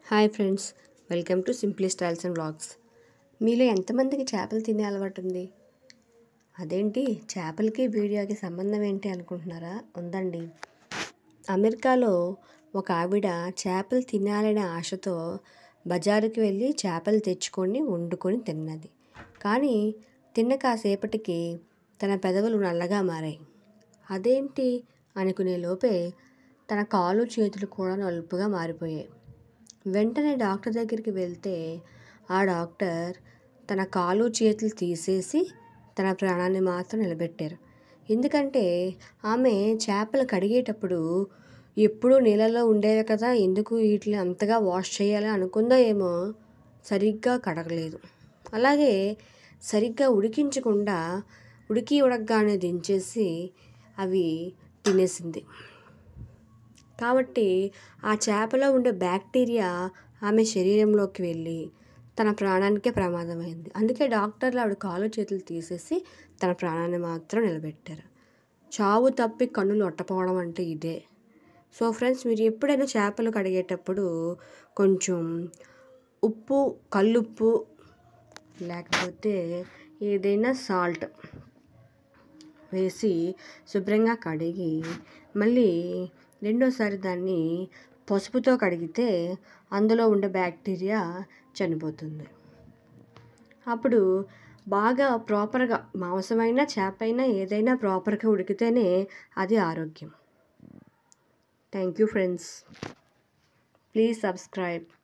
hi friends welcome to simply styles and vlogs మీలో ఎంతమందికి చేపలు తినే అలవాటు ఉంది అదేంటి చేపలకి వీడియోకి సంబంధం ఏంటి అనుకుంటున్నారా ఉందండి అమెరికాలో ఒక ఆవిడ చేపలు తినాలనే ఆశతో బజారుకి వెళ్ళి చేపలు తెచ్చుకొని వండుకొని తిన్నది కానీ తిన్న కాసేపటికి తన పెదవులు నల్లగా మారాయి అదేంటి అనుకునే లోపే తన కాలు చేతులు కూడా నలుపుగా మారిపోయాయి వెంటనే డాక్టర్ దగ్గరికి వెళ్తే ఆ డాక్టర్ తన కాలు చేతులు తీసేసి తన ప్రాణాన్ని మాత్రం నిలబెట్టారు ఎందుకంటే ఆమె చేపలు కడిగేటప్పుడు ఎప్పుడూ నీళ్ళలో ఉండేవి కదా ఎందుకు వీటిని అంతగా వాష్ చేయాలి అనుకుందో ఏమో సరిగ్గా కడగలేదు అలాగే సరిగ్గా ఉడికించకుండా ఉడికి ఉడకగానే దించేసి అవి తినేసింది కాబట్టి ఆ చేపలో ఉండే బ్యాక్టీరియా ఆమె శరీరంలోకి వెళ్ళి తన ప్రాణానికే ప్రమాదమైంది అందుకే డాక్టర్లు ఆవిడ కాలు చేతులు తీసేసి తన ప్రాణాన్ని మాత్రం నిలబెట్టారు చావు తప్పి కన్నులు ఒట్టపోవడం అంటే ఇదే సో ఫ్రెండ్స్ మీరు ఎప్పుడైనా చేపలు కడిగేటప్పుడు కొంచెం ఉప్పు కల్లుప్పు లేకపోతే ఏదైనా సాల్ట్ వేసి శుభ్రంగా కడిగి మళ్ళీ రెండోసారి దాన్ని పసుపుతో కడిగితే అందులో ఉండే బ్యాక్టీరియా చనిపోతుంది అప్పుడు బాగా ప్రాపర్గా మాంసమైనా చేప అయినా ఏదైనా ప్రాపర్గా ఉడికితేనే అది ఆరోగ్యం thank you friends please subscribe